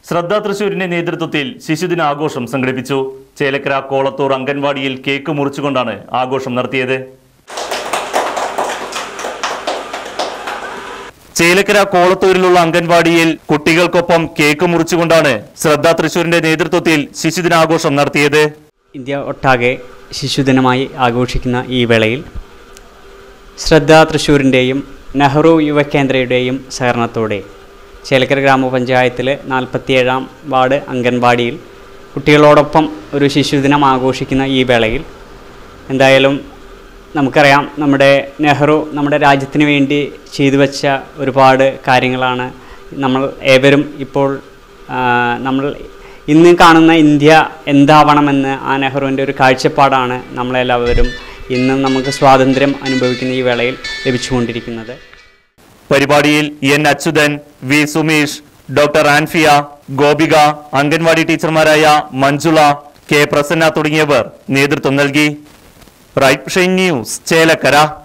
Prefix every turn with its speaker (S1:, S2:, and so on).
S1: ശ്രദ്ധ തൃശൂരിന്റെ നേതൃത്വത്തിൽ ശിശുദിന ആഘോഷം സംഘടിപ്പിച്ചു ചേലക്കര കോളത്തൂർ അംഗൻവാടിയിൽ കേക്ക് മുറിച്ചുകൊണ്ടാണ് ആഘോഷം നടത്തിയത് ചേലക്കര കോളത്തൂരിലുള്ള അംഗൻവാടിയിൽ കുട്ടികൾക്കൊപ്പം കേക്ക് മുറിച്ചുകൊണ്ടാണ് ശ്രദ്ധ തൃശൂരിന്റെ നേതൃത്വത്തിൽ ശിശുദിനാഘോഷം നടത്തിയത്
S2: ഇന്ത്യ ഒട്ടാകെ ശിശുദിനമായി ആഘോഷിക്കുന്ന ഈ വേളയിൽ ശ്രദ്ധ തൃശ്ശൂരിൻ്റെയും നെഹ്റു യുവകേന്ദ്രയുടെയും സഹകരണത്തോടെ ചേലക്കര ഗ്രാമപഞ്ചായത്തിലെ നാൽപ്പത്തിയേഴാം വാർഡ് അംഗൻവാടിയിൽ കുട്ടികളോടൊപ്പം ഒരു ശിശുദിനം ആഘോഷിക്കുന്ന ഈ വേളയിൽ എന്തായാലും നമുക്കറിയാം നമ്മുടെ നെഹ്റു നമ്മുടെ രാജ്യത്തിന് വേണ്ടി ചെയ്തു വെച്ച ഒരുപാട് കാര്യങ്ങളാണ് നമ്മൾ ഏവരും ഇപ്പോൾ ആ, നമ്മൾ ഇന്ന് കാണുന്ന ഇന്ത്യ എന്താവണമെന്ന് ആ നെഹ്റുവിൻ്റെ ഒരു കാഴ്ചപ്പാടാണ് നമ്മളെല്ലാവരും ഇന്നും നമുക്ക് സ്വാതന്ത്ര്യം അനുഭവിക്കുന്ന ഈ വേളയിൽ ലഭിച്ചുകൊണ്ടിരിക്കുന്നത്
S1: പരിപാടിയിൽ N Achuthan V Sumesh doctor Anfiya Gopika anganwadi ടീച്ചർമാരായ മഞ്ജുള കെ പ്രസന്ന തുടങ്ങിയവർ നേതൃത്വം നൽകി റൈറ്റ് ന്യൂസ് ചേലക്കര